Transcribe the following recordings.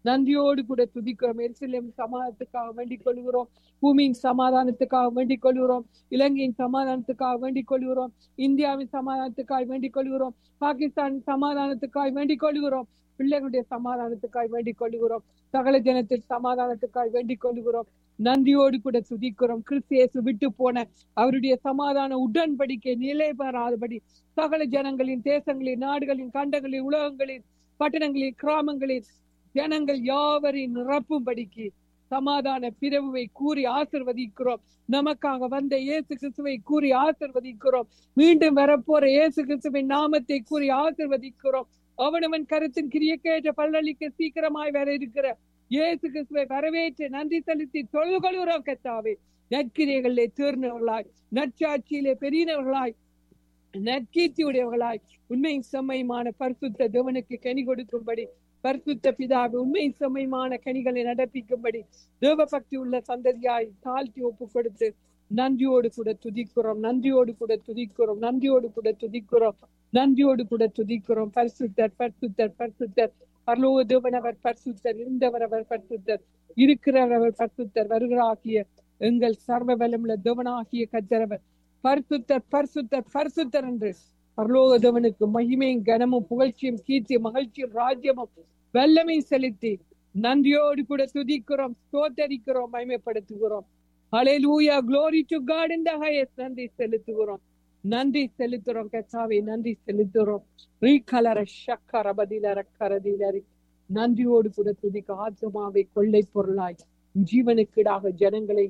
நன்றியோடு கூட துதிக்கிறோம் எருசலேம் சமாதானத்துக்காக வேண்டிக் கொள்கிறோம் பூமியின் சமாதானத்துக்காக வேண்டிக் கொள்கிறோம் இலங்கையின் சமாதானத்துக்காக வேண்டிக் கொள்கிறோம் இந்தியாவின் சமாதானத்துக்காக வேண்டிக் கொள்கிறோம் பாகிஸ்தானின் சமாதானத்துக்காக வேண்டிக் கொள்கிறோம் பிள்ளைகளுடைய சமாதானத்துக்காக வேண்டிக் கொள்கிறோம் சகல ஜனத்தின் சமாதானத்துக்காக வேண்டிக் கொள்கிறோம் நன்றியோடு கூட துதிக்கிறோம் கிறிஸ்தியேசு விட்டு போன அவருடைய சமாதான உடன்படிக்கை நிலை பெறாதபடி சகல ஜனங்களின் தேசங்களின் நாடுகளின் கண்டங்களின் உலகங்களின் பட்டணங்களின் கிராமங்களின் ஜனங்கள் யாவரையும் நிரப்பும்படிக்கு சமாதான பிரிவை கூறி ஆசிர்வதிக்கிறோம் நமக்காக வந்த இயேசு கிறிஸ்துவை கூறி ஆசிர்வதிக்கிறோம் மீண்டும் வரப்போற இயேசு கிறிஸ்துவின் நாமத்தை கூறி ஆசிர்வதிக்கிறோம் அவனவன் கருத்தின் கிரியக்கேற்ற பல்லளிக்க சீக்கிரமாய் வர இருக்கிற இயேசு கிறிஸ்துவை வரவேற்று நன்றி செலுத்தி தொழுகளுறோம் கத்தாவே நற்கிரியர்களிலே தேர்ந்தவர்களாய் நற்சாட்சியிலே பெரியவர்களாய் நற்கீர்த்தி உடையவர்களாய் உண்மையின் செம்மையுமான பரிசுத்த தேவனுக்கு கனி கொடுக்கும்படி பரிசுத்த பிதாவை உண்மையின் செம்மையுமான கனிகளை நடப்பிக்கும்படி தேவ பக்தி உள்ள சந்ததியாய் தாழ்த்தி ஒப்பு கொடுத்து நன்றியோடு கூட துதிக்கிறோம் நன்றியோடு கூட துதிக்கிறோம் நன்றியோடு கூட துதிக்கிறோம் நன்றியோடு கூட துதிக்கிறோம் பரிசுத்தர் பரிசுத்தர் பரிசுத்தர் பரலோக தேவன் அவர் பரிசுத்தர் இருந்தவர் அவர் பரிசுத்தர் இருக்கிறவர் அவர் பரிசுத்தர் வருகிறாகிய எங்கள் சர்வ பலமுள்ள தேவனாகிய கத்தரவர் பரிசுத்தர் பரிசுத்தர் பரிசுத்தர் என்று பரலோக தேவனுக்கு மகிமையும் கனமும் புகழ்ச்சியும் கீர்த்தியும் மகிழ்ச்சியும் ராஜ்யமும் வல்லமையும் செலுத்தி நன்றியோடு கூட துதிக்கிறோம் ஸ்தோத்தரிக்கிறோம் மகிமைப்படுத்துகிறோம் ஹalleluya glory to god in the highest நன்றி செலுத்துகிறோம் நன்றி செலுத்துறோம் கச்சாவை நன்றி செலுத்துறோம் ரீகலர சக்கர பதிலர கரதிலரி நன்றியோடு கூட துதிக்க ஆத்மாவை கொள்ளை பொருளாய் ஜீவனுக்கீடாக ஜனங்களை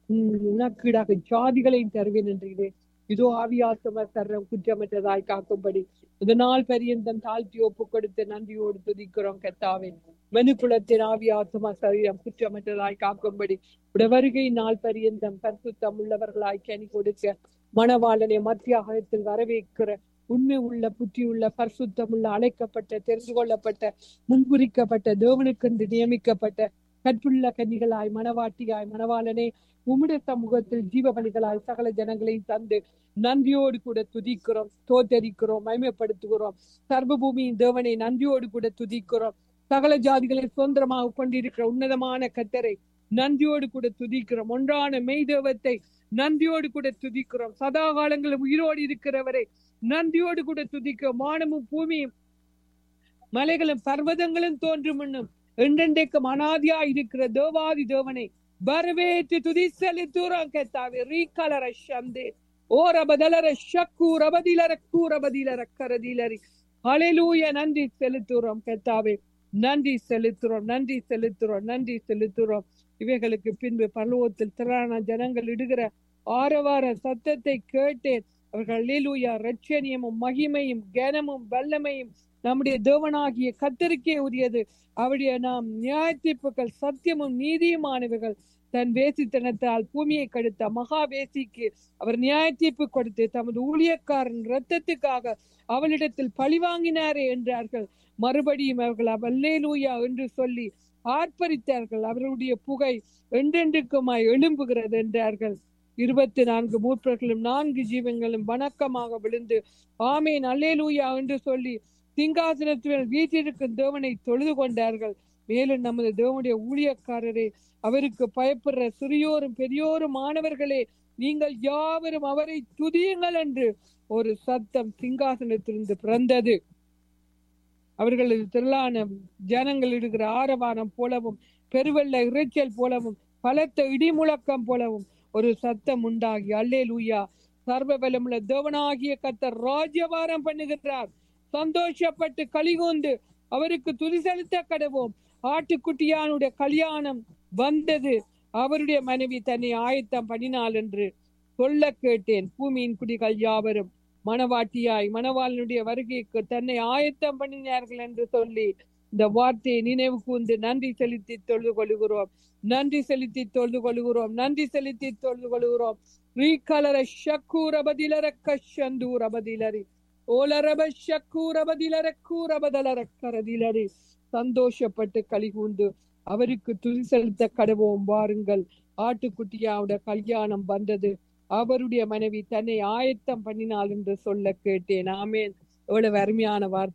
உனக்கீடாக ஜாதிகளையும் தருவேன் என்றீரேன் இதோ ஆவியாத்தம தர்றம் குற்றமற்றதாய் காக்கும்படி இதனால் பரியந்தம் தாழ்த்தி ஒப்பு கொடுத்து நன்றியோடு துதிக்கிறோம் கத்தாவே மனுக்குலத்தின் ஆவியாத்தம சரீரம் குற்றமற்றதாய் காக்கும்படி உடைய வருகை நாள் பரியந்தம் பரிசுத்தம் உள்ளவர்களாய் கனி கொடுக்க மணவாளனை மத்திய ஆகத்தில் வரவேற்கிற உண்மை உள்ள புத்தி உள்ள பரிசுத்தம் உள்ள அழைக்கப்பட்ட தெரிந்து கொள்ளப்பட்ட முன்குறிக்கப்பட்ட தேவனுக்கென்று நியமிக்கப்பட்ட கற்புள்ள கன்னிகளாய் மணவாட்டியாய் மணவாளனே உம்முடைய சமூகத்தில் ஜீவபலிகளாய் சகல ஜனங்களையும் தந்து நன்றியோடு கூட துதிக்கிறோம் தோத்தரிக்கிறோம் மயமைப்படுத்துகிறோம் சர்வபூமியின் தேவனை நன்றியோடு கூட துதிக்கிறோம் சகல ஜாதிகளை சுதந்திரமாக கொண்டிருக்கிற உன்னதமான கத்தரை நன்றியோடு கூட துதிக்கிறோம் ஒன்றான மெய்தேவத்தை நன்றியோடு கூட துதிக்கிறோம் சதா காலங்களும் உயிரோடு இருக்கிறவரை நன்றியோடு கூட துதிக்கிறோம் வானமும் பூமியும் மலைகளும் பர்வதங்களும் தோன்றும் என்னும் என்றென்றைக்கும் அனாதியா இருக்கிற தேவாதி தேவனை வரவேற்று துதி செலுத்துறோம் கத்தாவே ரீகலர சந்தே ஓரபதலர ஷக்கூர் அபதிலர கூரபதிலர கரதிலரி அலைலூய நன்றி செலுத்துறோம் கத்தாவே நன்றி செலுத்துறோம் நன்றி செலுத்துறோம் நன்றி செலுத்துறோம் இவைகளுக்கு பின்பு பருவத்தில் திரளான ஜனங்கள் இடுகிற ஆரவார சத்தத்தை கேட்டேன் அவர்கள் அல்லேலூயா ரட்சணியமும் மகிமையும் கனமும் வல்லமையும் நம்முடைய தேவனாகிய கத்தருக்கே உரியது அவருடைய நாம் நியாயத்தீர்ப்புகள் சத்தியமும் நீதியுமானவர்கள் தன் வேசித்தனத்தால் பூமியை கடுத்த மகா வேசிக்கு அவர் நியாயத்தீர்ப்பு கொடுத்து தமது ஊழியக்காரன் இரத்தத்துக்காக அவளிடத்தில் பழி வாங்கினாரே என்றார்கள் மறுபடியும் அவர்கள் அவல்லேலூயா என்று சொல்லி ஆர்ப்பரித்தார்கள் அவர்களுடைய புகை என்றென்றுக்குமாய் எழும்புகிறது என்றார்கள் இருபத்தி நான்கு மூப்பர்களும் நான்கு ஜீவங்களும் வணக்கமாக விழுந்து ஆமேன் அல்லேலூயா என்று சொல்லி சிங்காசனத்தில் வீட்டிற்கும் தேவனை தொழுது கொண்டார்கள் மேலும் நமது தேவனுடைய ஊழியக்காரரே அவருக்கு பயப்படுற சிறியோரும் பெரியோரும் மாணவர்களே நீங்கள் யாவரும் அவரை துதியுங்கள் என்று ஒரு சத்தம் சிங்காசனத்திலிருந்து பிறந்தது அவர்களது திரளான ஜனங்கள் இடுகிற ஆரவாரம் போலவும் பெருவெள்ள இறைச்சல் போலவும் பலத்த இடிமுழக்கம் போலவும் ஒரு சத்தம் உண்டாகி அல்லே லூயா சர்வ பலமுள்ள தேவனாகிய கத்தர் ராஜ்யபாரம் பண்ணுகின்றார் சந்தோஷப்பட்டு கலிகூந்து அவருக்கு துதி செலுத்த கடவோம் ஆட்டுக்குட்டியானுடைய கல்யாணம் வந்தது அவருடைய மனைவி தன்னை ஆயத்தம் பண்ணினாள் என்று சொல்ல கேட்டேன் பூமியின் குடிகள் யாவரும் மணவாட்டியாய் மணவாளனுடைய வருகைக்கு தன்னை ஆயத்தம் பண்ணினார்கள் என்று சொல்லி இந்த வார்த்தையை நினைவு கூர்ந்து நன்றி செலுத்தி தொழுது கொள்கிறோம் நன்றி செலுத்தி தொழுது கொள்கிறோம் நன்றி செலுத்தி தொழுது கொள்கிறோம் ரீகலர ஷக்கூர பதிலர கஷந்தூர பதிலரி ஓலரப ஷக்கூர பதிலர கூரபதலர கரதிலரி சந்தோஷப்பட்டு கலிகூந்து அவருக்கு துதி செலுத்த கடவோம் வாருங்கள் ஆட்டுக்குட்டியாவுடைய கல்யாணம் வந்தது அவருடைய மனைவி தன்னை ஆயத்தம் பண்ணினாள் என்று சொல்ல கேட்டேன் ஆமேன் எவ்வளவு அருமையான வார்த்தை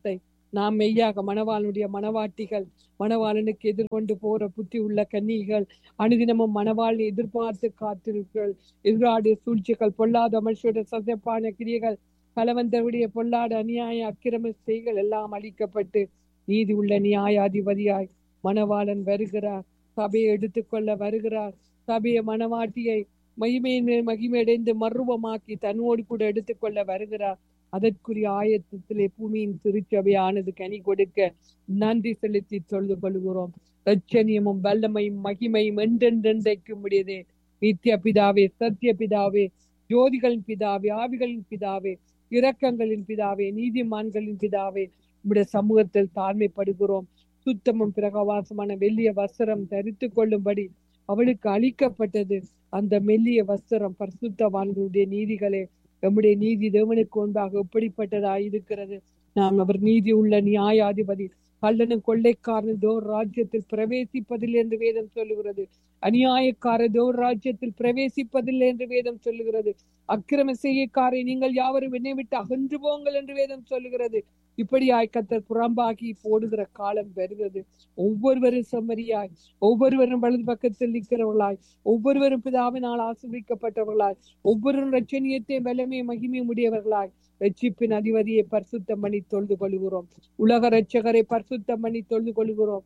நாம் மெய்யாக மணவாளனுடைய மணவாட்டிகள் மணவாளனுக்கு எதிர்கொண்டு போற புத்தி உள்ள கன்னிகள் அனுதினமும் மணவாளனை எதிர்பார்த்து காத்திருக்கள் எதிராடு சூழ்ச்சிகள் பொல்லாத மனுஷோட சசப்பான கிரியைகள் பலவந்தருடைய பொல்லாத அநியாய அக்கிரம செய்கள் எல்லாம் அழிக்கப்பட்டு நீதி உள்ள நியாயாதிபதியாய் மணவாளன் வருகிறார் சபையை எடுத்துக்கொள்ள வருகிறார் சபையை மணவாட்டியை மகிமையின் மேல் மகிமையடைந்து மர்வமாக்கி தன்னோடு கூட எடுத்துக்கொள்ள வருகிறார் அதற்குரிய ஆயத்தத்திலே பூமியின் திருச்சபையானது கனி கொடுக்க நன்றி செலுத்தி தொழுது கொள்கிறோம் ரட்சணியமும் வல்லமையும் மகிமையும் என்றென்றென்றைக்கு முடியதே நித்திய பிதாவே சத்திய பிதாவே ஜோதிகளின் பிதாவே ஆவிகளின் பிதாவே இரக்கங்களின் பிதாவே நீதிமான்களின் பிதாவே உம்முடைய சமூகத்தில் தாழ்மைப்படுகிறோம் சுத்தமும் பிரகவாசமான வெள்ளிய வஸ்திரம் தரித்து கொள்ளும்படி அவளுக்கு அளிக்கப்பட்டது அந்த மெல்லிய வஸ்திரம் பரிசுத்தவான்களுடைய நீதிகளே நம்முடைய நீதி தேவனுக்கு முன்பாக எப்படிப்பட்டதாய் இருக்கிறது நாம் அவர் நீதி உள்ள நியாயாதிபதி கள்ளனும் கொள்ளைக்காரன் தோர் ராஜ்யத்தில் பிரவேசிப்பதில்லை என்று வேதம் சொல்லுகிறது அநியாயக்கார தோர் ராஜ்யத்தில் பிரவேசிப்பதில்லை என்று வேதம் சொல்லுகிறது அக்கிரம செய்யக்காரை நீங்கள் யாவரும் என்னை விட்டு அகன்று போங்கள் என்று வேதம் சொல்லுகிறது இப்படியாய் கத்தர் புறம்பாகி போடுகிற காலம் வருகிறது ஒவ்வொருவரும் செம்மறியாய் ஒவ்வொருவரும் வலது பக்கத்தில் நிற்கிறவர்களாய் ஒவ்வொருவரும் பிதாவினால் ஆசிரிக்கப்பட்டவர்களாய் ஒவ்வொருவரும் ரட்சணியத்தை வல்லமை மகிமை உடையவர்களாய் ரட்சிப்பின் அதிபதியை பரிசுத்தம் பண்ணி தொழுது கொள்கிறோம் உலக ரட்சகரை பரிசுத்தம் பண்ணி தொழுது கொள்கிறோம்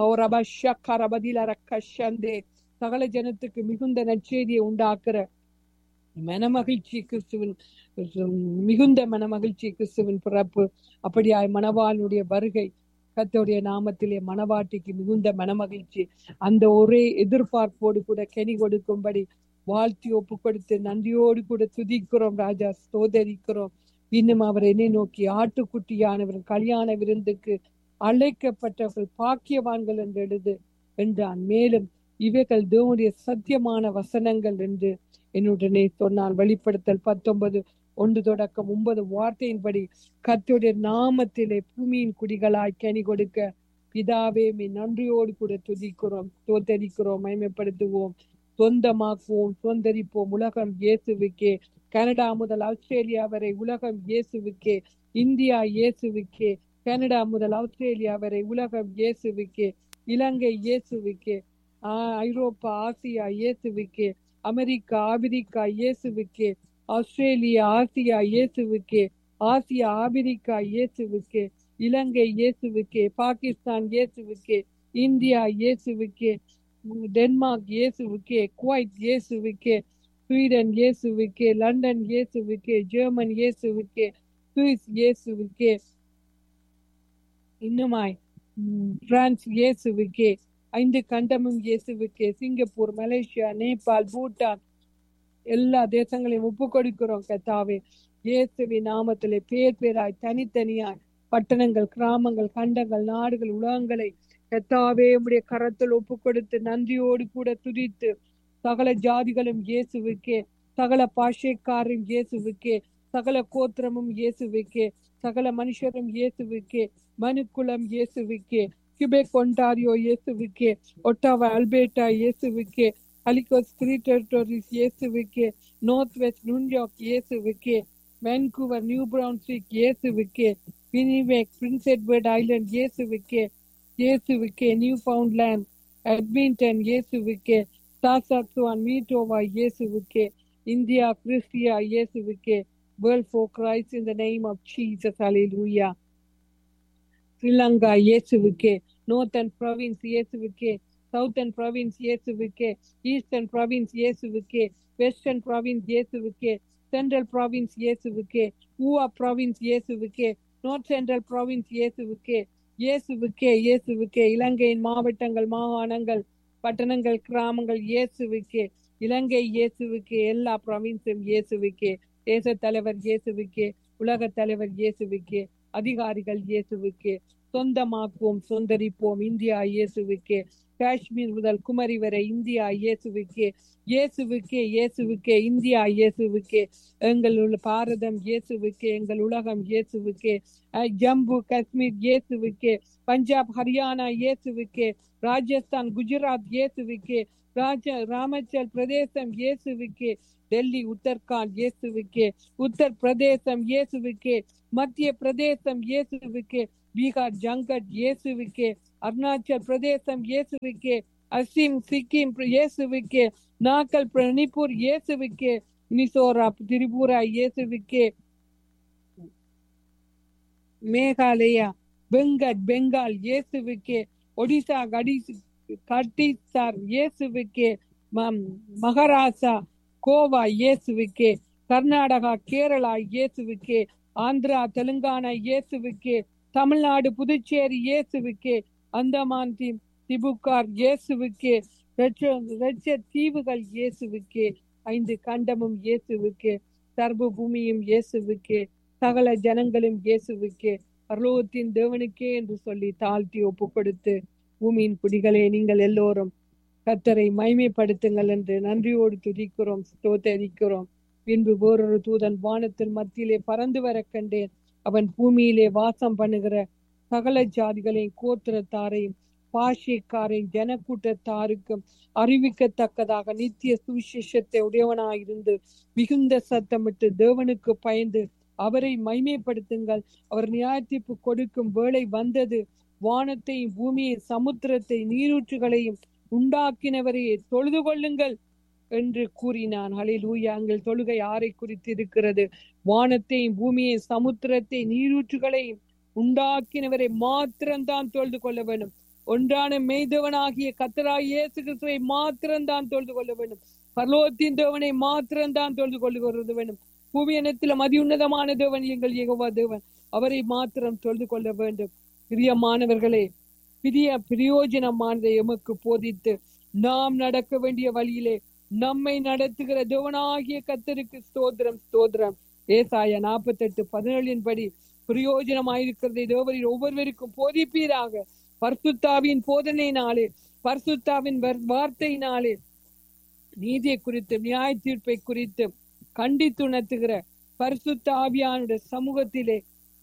ரபதில சகல ஜனத்துக்கு மிகுந்த நற்செய்தியை உண்டாக்குற மனமகிழ்ச்சி கிறிஸ்துவின் மிகுந்த மனமகிழ்ச்சி கிறிஸ்துவின் பிறப்பு அப்படியாய் மணவாளுடைய வருகை கத்தோடைய நாமத்திலே மணவாட்டிக்கு மிகுந்த மனமகிழ்ச்சி அந்த ஒரே எதிர்பார்ப்போடு கூட கனி கொடுக்கும்படி வாழ்த்தி ஒப்பு கொடுத்து நன்றியோடு கூட துதிக்கிறோம் ராஜா ஸ்தோதரிக்கிறோம் இன்னும் அவர் என்னை நோக்கி ஆட்டுக்குட்டியானவர் கல்யாண விருந்துக்கு அழைக்கப்பட்டவர்கள் பாக்கியவான்கள் என்று எழுது என்றான் மேலும் இவைகள் தேவனுடைய சத்தியமான வசனங்கள் என்று என்னுடனே சொன்னான் வெளிப்படுத்தல் பத்தொன்பது ஒன்று தொடக்கம் ஒன்பது வார்த்தையின்படி கத்துடைய நாமத்திலே பூமியின் குடிகளாய் கனி கொடுக்க பிதாவே மீ நன்றியோடு கூட துதிக்கிறோம் தோத்தரிக்கிறோம் மயமைப்படுத்துவோம் சொந்தமாக்குவோம் சொந்தரிப்போம் உலகம் இயேசுவுக்கே கனடா முதல் ஆஸ்திரேலியா வரை உலகம் இயேசுவுக்கே இந்தியா இயேசுவுக்கே கனடா முதல் ஆஸ்திரேலியா வரை உலகம் இயேசுவுக்கே இலங்கை இயேசுவுக்கே ஐரோப்பா ஆசியா இயேசுவுக்கே அமெரிக்கா ஆபிரிக்கா இயேசுவுக்கே ஆஸ்திரேலியா ஆசியா இயேசுவுக்கே ஆசியா ஆபிரிக்கா இயேசுவுக்கே இலங்கை இயேசுவுக்கே பாகிஸ்தான் இயேசுவுக்கே இந்தியா இயேசுவுக்கே டென்மார்க் இயேசுவுக்கே குவைத் இயேசுவுக்கே ஸ்வீடன் இயேசுவுக்கே லண்டன் இயேசுவுக்கே ஜெர்மன் இயேசுவுக்கே சுவிஸ் இயேசுவுக்கே இன்னுமாய் பிரான்ஸ் இயேசுவுக்கே ஐந்து கண்டமும் இயேசுவுக்கே சிங்கப்பூர் மலேசியா நேபாள் பூட்டான் எல்லா தேசங்களையும் ஒப்பு கொடுக்கிறோம் கத்தாவே இயேசுவின் நாமத்திலே பேர் பேராய் தனித்தனியாய் பட்டணங்கள் கிராமங்கள் கண்டங்கள் நாடுகள் உலகங்களை கத்தாவே உடைய கரத்தில் ஒப்பு கொடுத்து நன்றியோடு கூட துதித்து சகல ஜாதிகளும் இயேசுவுக்கே சகல பாஷைக்காரும் இயேசுவுக்கே சகல கோத்திரமும் இயேசுவுக்கே சகல மனுஷரும் இயேசுவுக்கே மனுக்குலம் இயேசுவுக்கே கிபெக் ஒன்டாரியோ இயேசுவுக்கே ஒட்டாவா அல்பேட்டா இயேசுவுக்கே அலிகோஸ் த்ரீ டெரிட்டோரிஸ் இயேசுவுக்கே நார்த் வெஸ்ட் நியூயார்க் இயேசுவுக்கே வேன்கூவர் நியூ பிரவுன்ஸ்விக் இயேசுவுக்கே வினிவேக் பிரின்ஸ் எட்வர்ட் ஐலண்ட் இயேசுவுக்கே இயேசுவுக்கே நியூ ஃபவுண்ட்லேண்ட் அட்மிண்டன் இயேசுவுக்கே சாசாக்சுவான் மீட்டோவா இயேசுவுக்கே இந்தியா கிறிஸ்டியா இயேசுவுக்கே world for Christ in the name of Jesus hallelujah Sri Lanka இயேசுவுக்கே நோர்த்தன் ப்ரொவின்ஸ் இயேசுவுக்கே சவுத்தன் ப்ரொவின்ஸ் இயேசுவுக்கே ஈஸ்டர்ன் ப்ரொவின்ஸ் இயேசுவுக்கே வெஸ்டர்ன் ப்ரொவின்ஸ் இயேசுவுக்கே சென்ட்ரல் ப்ரொவின்ஸ் இயேசுவுக்கே ஊவா ப்ரொவின்ஸ் இயேசுவுக்கே நார்த் சென்ட்ரல் ப்ரொவின்ஸ் இயேசுவுக்கே இயேசுவுக்கே இயேசுவுக்கே இலங்கையின் மாவட்டங்கள் மாகாணங்கள் பட்டணங்கள் கிராமங்கள் இயேசுவுக்கே இலங்கை இயேசுவுக்கே எல்லா ப்ரொவின்ஸும் இயேசுவுக்கே தேச தலைவர் இயேசுவுக்கே உலக தலைவர் இயேசுவுக்கே அதிகாரிகள் இயேசுவுக்கே சொந்தமாக்குவோம் சொந்தரிப்போம் இந்தியா இயேசுவுக்கே காஷ்மீர் முதல் குமரி வரை இந்தியா இயேசுவுக்கே இயேசுவுக்கே இயேசுவுக்கே இந்தியா இயேசுவுக்கே எங்கள் உள்ள பாரதம் இயேசுவுக்கே எங்கள் உலகம் இயேசுவுக்கே ஜம்மு காஷ்மீர் இயேசுவுக்கே பஞ்சாப் ஹரியானா இயேசுவுக்கே ராஜஸ்தான் குஜராத் இயேசுவுக்கே ராஜ ராமச்சல் பிரதேசம் இயேசுவுக்கே டெல்லி உத்தரகாண்ட் இயேசுவுக்கே உத்தர் பிரதேசம் இயேசுவுக்கே மத்திய பிரதேசம் இயேசுவுக்கே பீகார் ஜங்கட் இயேசுவுக்கே அருணாச்சல் பிரதேசம் இயேசுவுக்கே அசிம் சிக்கிம் இயேசுவுக்கே நாக்கல் மணிப்பூர் இயேசுவுக்கே மிசோரா திரிபுரா இயேசுவுக்கே மேகாலயா பெங்கட் பெங்கால் இயேசுவுக்கே ஒடிசா கடிஸ் கட்டிசார் இயேசுவுக்கே ம- மகாராஷ்டிரா கோவா இயேசுவுக்கே கர்நாடகா கேரளா இயேசுவுக்கே ஆந்திரா தெலுங்கானா இயேசுவுக்கே தமிழ்நாடு புதுச்சேரி இயேசுவுக்கே அந்தமான் தி திபுக்கார் இயேசுவுக்கே லட்ச தீவுகள் இயேசுவுக்கே ஐந்து கண்டமும் இயேசுவுக்கே சர்வ பூமியும் இயேசுவுக்கே சகல ஜனங்களும் இயேசுவுக்கே பரலோகத்தின் தேவனுக்கே என்று சொல்லி தாழ்த்தி ஒப்பு கொடுத்து பூமியின் குடிகளே நீங்கள் எல்லோரும் கத்தரை மைமைப்படுத்துங்கள் என்று நன்றியோடு துதிக்கிறோம் ஸ்தோத்தரிக்கிறோம் பின்பு வேறொரு தூதன் வானத்தின் மத்தியிலே பறந்து வர கண்டேன் அவன் பூமியிலே வாசம் பண்ணுகிற சகல ஜாதிகளையும் கோத்திரத்தாரையும் பாஷைக்காரையும் ஜனக்கூட்டத்தாருக்கும் அறிவிக்கத்தக்கதாக நித்திய சுவிசேஷத்தை உடையவனாயிருந்து மிகுந்த சத்தமிட்டு தேவனுக்கு பயந்து அவரை மைமைப்படுத்துங்கள் அவர் நியாயத்தீர்ப்பு கொடுக்கும் வேளை வந்தது வானத்தையும் பூமியை சமுத்திரத்தை நீரூற்றுகளையும் உண்டாக்கினவரையே தொழுது கொள்ளுங்கள் என்று கூறினான் ஹalleluya எங்கள் தொழுகை யாரை குறித்து இருக்கிறது வானத்தையும் பூமியை சமுத்திரத்தை நீரூற்றுகளையும் உண்டாக்கினவரை மாத்திரம்தான் தொழுது கொள்ள வேண்டும் ஒன்றான மெய்தவனாகிய கத்தராய் இயேசு கிறிஸ்துவை மாத்திரம்தான் தொழுது கொள்ள வேண்டும் பரலோகத்தின் தேவனை மாத்திரம்தான் தொழுது கொள்ளுகிறது வேண்டும் பூமியனத்தில் மதியுன்னதமான தேவன் எங்கள் யெகோவா தேவன் அவரை மாத்திரம் தொழுது கொள்ள வேண்டும் பிரியமானவர்களே பிரிய பிரயோஜனமானதை எமக்கு போதித்து நாம் நடக்க வேண்டிய வழியிலே நம்மை நடத்துகிற தேவனாகிய கத்தருக்கு ஸ்தோத்திரம் ஸ்தோத்திரம் ஏசாய நாற்பத்தெட்டு பதினேழின் படி பிரயோஜனமாயிருக்கிறதை தேவரில் ஒவ்வொருவருக்கும் போதிப்பீராக பர்சுத்தாவின் போதனையினாலே பர்சுத்தாவின் வர்- வார்த்தையினாலே நீதியை குறித்து நியாய தீர்ப்பை குறித்து கண்டித்துணர்த்துகிற பரிசுத்த ஆவியானுடைய சமூகத்திலே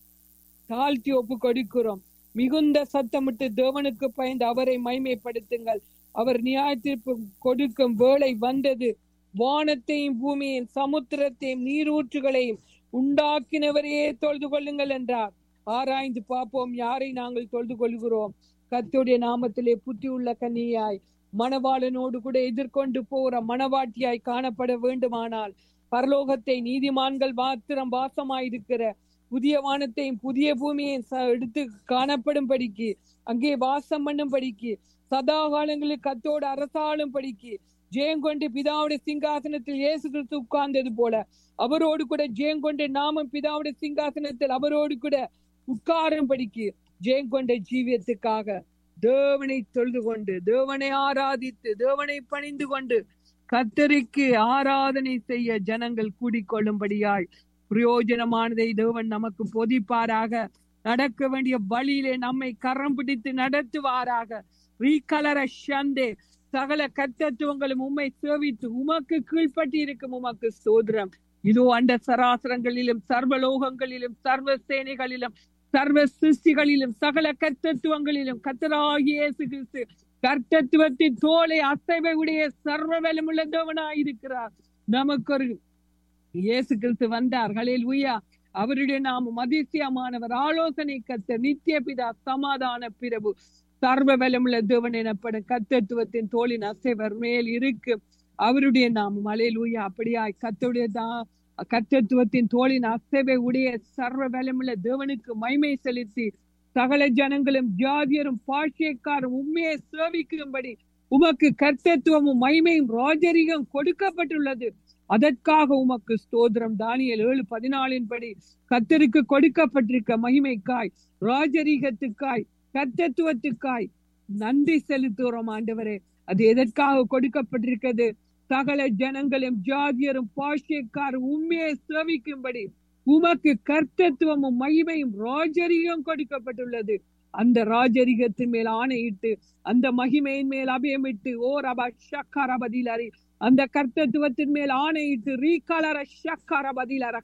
தாழ்த்தி ஒப்பு கொடுக்கிறோம் மிகுந்த சத்தமிட்டு தேவனுக்கு பயந்து அவரை மைமைப்படுத்துங்கள் அவர் நியாய தீர்ப்பு கொடுக்கும் வேளை வந்தது வானத்தையும் பூமியையும் சமுத்திரத்தையும் நீரூற்றுகளையும் உண்டாக்கினவரையே தொழுது கொள்ளுங்கள் என்றார் ஆராய்ந்து பார்ப்போம் யாரை நாங்கள் தொழுது கொள்கிறோம் கர்த்தருடைய நாமத்திலே புத்தி உள்ள கன்னியாய் மணவாளனோடு கூட எதிர்கொண்டு போற மணவாட்டியாய் காணப்பட வேண்டுமானால் பரலோகத்தை நீதிமான்கள் மாத்திரம் வாசமாயிருக்கிற புதிய வானத்தையும் புதிய பூமியையும் ச- எடுத்து காணப்படும்படிக்கு அங்கே வாசம் பண்ணும்படிக்கு சதா காலங்களில் கத்தோடு அரசாளும் படிக்கு ஜெயங்கொண்டு பிதாவுடைய சிங்காசனத்தில் இயேசு கிறிஸ்து உட்கார்ந்தது போல அவரோடு கூட ஜெயங்கொண்டு நாமும் பிதாவுடைய சிங்காசனத்தில் அவரோடு கூட உட்காரும்படிக்கு ஜெயங்கொண்ட ஜீவியத்துக்காக தேவனை தொழுது கொண்டு தேவனை ஆராதித்து தேவனை பணிந்து கொண்டு கத்தருக்கு ஆராதனை செய்ய ஜனங்கள் கூடிக்கொள்ளும்படியாய் பிரயோஜனமானதை தேவன் நமக்கு போதிப்பாராக நடக்க வேண்டிய வழியிலே நம்மை கரம் பிடித்து நடத்துவாராக ரீகலர சந்தே சகல கத்தத்துவங்களும் உம்மை சேவித்து உமக்கு கீழ்ப்பட்டி இருக்கும் உமக்கு ஸ்தோத்திரம் இதோ அண்ட சராசரங்களிலும் சர்வலோகங்களிலும் சர்வ சேனைகளிலும் சர்வ சிருஷ்டிகளிலும் சகல கர்த்தத்துவங்களிலும் கத்தராகிய இயேசு கிறிஸ்து கர்த்தத்துவத்தின் தோலை அசைவை உடைய சர்வ வலமுள்ள தேவனாயிருக்கிறார் நமக்கு ஒரு இயேசு கிறிஸ்து வந்தார் ஹalleluya உய்யா அவருடைய நாமம் அதிசயமானவர் ஆலோசனை கத்த நித்திய பிதா சமாதான பிரபு சர்வ வலமுள்ள தேவன் எனப்படும் கத்தத்துவத்தின் தோளின் அசைவர் மேல் இருக்கு அவருடைய நாமம் அலையலூயா அப்படியாய் கத்தருடைய தா கத்தத்துவத்தின் தோளின் அசைவை உடைய சர்வ வலமுள்ள தேவனுக்கு மைமை செலுத்தி சகல ஜனங்களும் ஜாதியரும் பாஷைக்காரும் உண்மையை சேவிக்கும்படி உமக்கு கர்த்தத்துவமும் மைமையும் ராஜரிகம் கொடுக்கப்பட்டுள்ளது அதற்காக உமக்கு ஸ்தோத்திரம் தானியல் ஏழு பதினாலின் படி கத்தருக்கு கொடுக்கப்பட்டிருக்க மகிமைக்காய் ராஜரீகத்துக்காய் கர்த்தத்துவத்துக்காய் நன்றி செலுத்துகிறோம் ஆண்டவரே அது எதற்காக கொடுக்கப்பட்டிருக்கிறது சகல ஜனங்களும் ஜாதியரும் பாஷைக்காரும் உண்மையை சேவிக்கும்படி உமக்கு கர்த்தத்துவமும் மகிமையும் ராஜரிகம் கொடுக்கப்பட்டுள்ளது அந்த ராஜரிகத்தின் மேல் ஆணையிட்டு அந்த மகிமையின் மேல் அபயமிட்டு ஓ ரபா ஷக்கரபதிலரி அந்த கர்த்தத்துவத்தின் மேல் ஆணையிட்டு ரீகலர ஷக்கரபதிலர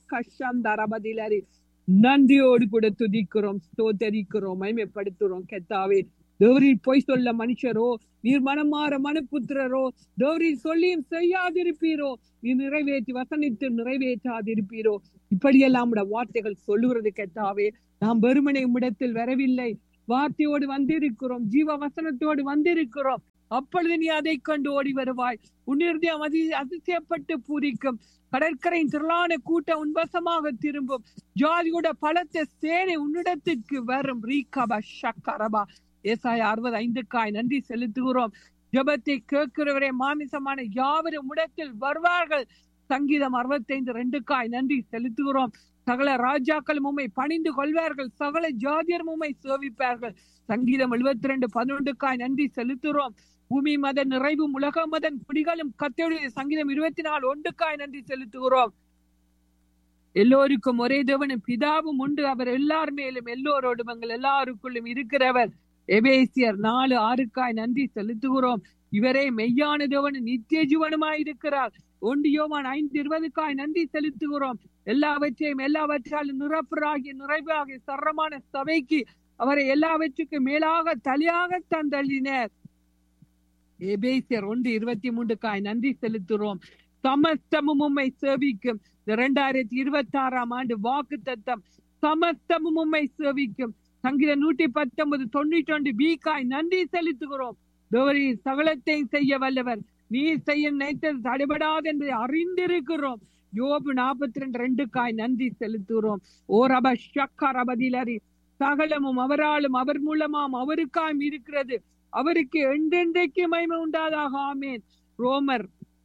கஷந்தரபதிலரி நன்றியோடு கூட துதிக்கிறோம் ஸ்தோத்தரிக்கிறோம் மகிமைப்படுத்துறோம் கெத்தாவே தேவரீர் பொய் சொல்ல மனுஷரோ நீர் மனமாற மனுப்புத்திரரோ தேவரீர் சொல்லியும் செய்யாதிருப்பீரோ நீ நிறைவேற்றி வசனித்து நிறைவேற்றாதிருப்பீரோ இப்படியெல்லாம் உடைய வார்த்தைகள் சொல்லுகிறது கேட்டாவே நாம் வெறுமனை உம்மிடத்தில் வரவில்லை வார்த்தையோடு வந்திருக்கிறோம் ஜீவ வசனத்தோடு வந்திருக்கிறோம் அப்பொழுது நீ அதை கண்டு ஓடி வருவாய் உன்னிருந்தம் அதி அதிசயப்பட்டு பூரிக்கும் கடற்கரையின் திரளான கூட்டம் உன்வசமாக திரும்பும் ஜாதியோட பலத்த சேனை உன்னிடத்துக்கு வரும் ரீகபா ஷக்கரபா ஏசாய அறுபது ஐந்துக்காய் நன்றி செலுத்துகிறோம் ஜபத்தை கேட்கிறவரே மாமிசமான யாவரும் உடத்தில் வருவார்கள் சங்கீதம் அறுபத்தைந்து ரெண்டுக்காய் நன்றி செலுத்துகிறோம் சகல ராஜாக்களும் உண்மை பணிந்து கொள்வார்கள் சகல ஜாதியரும் உண்மை சேவிப்பார்கள் சங்கீதம் எழுபத்தி ரெண்டு பதினொன்றுக்காய் நன்றி செலுத்துகிறோம் பூமி மத நிறைவும் உலக மதன் குடிகளும் கத்தோடைய சங்கீதம் இருபத்தி நாலு ஒன்றுக்காய் நன்றி செலுத்துகிறோம் எல்லோருக்கும் ஒரே தேவனும் பிதாவும் உண்டு அவர் எல்லார் மேலும் எல்லோரோடும் எங்கள் எல்லாருக்குள்ளும் இருக்கிறவர் எபேசியர் நாலு ஆறுக்காய் நன்றி செலுத்துகிறோம் இவரே மெய்யான தேவனும் நித்திய ஜீவனுமாய் இருக்கிறார் ஒன்றியோவான் ஐந்து இருபதுக்காய் நன்றி செலுத்துகிறோம் எல்லாவற்றையும் எல்லாவற்றாலும் நிரப்புறாகி நிறைவாகி சரமான சபைக்கு அவரை எல்லாவற்றுக்கும் மேலாக தலையாக தந்தள்ளினர் எபேசியர் ஒன்று இருபத்தி மூன்றுக்காய் நன்றி செலுத்துகிறோம் சமஸ்தமும் உம்மை சேவிக்கும் இரண்டாயிரத்தி இருபத்தி ஆறாம் ஆண்டு வாக்கு தத்தம் சமஸ்தமும் உம்மை சேவிக்கும் சங்கீதம் நூற்றி பத்தொன்பது தொண்ணூற்றி ஒன்று பீக்காய் நன்றி செலுத்துகிறோம் தேவரி சகலத்தையும் செய்ய வல்லவர் நீ செய்ய நினைத்தது தடைபடாது என்பதை அறிந்திருக்கிறோம் யோபு நாற்பத்தி ரெண்டு ரெண்டுக்காய் நன்றி செலுத்துகிறோம் ஓ ரப ஷக்கா ரபதிலரி சகலமும் அவராலும் அவர் மூலமாம் அவருக்காயும் இருக்கிறது அவருக்கு என்றென்றைக்கு மகிமை உண்டாதாக ஆமேன் ரோமர்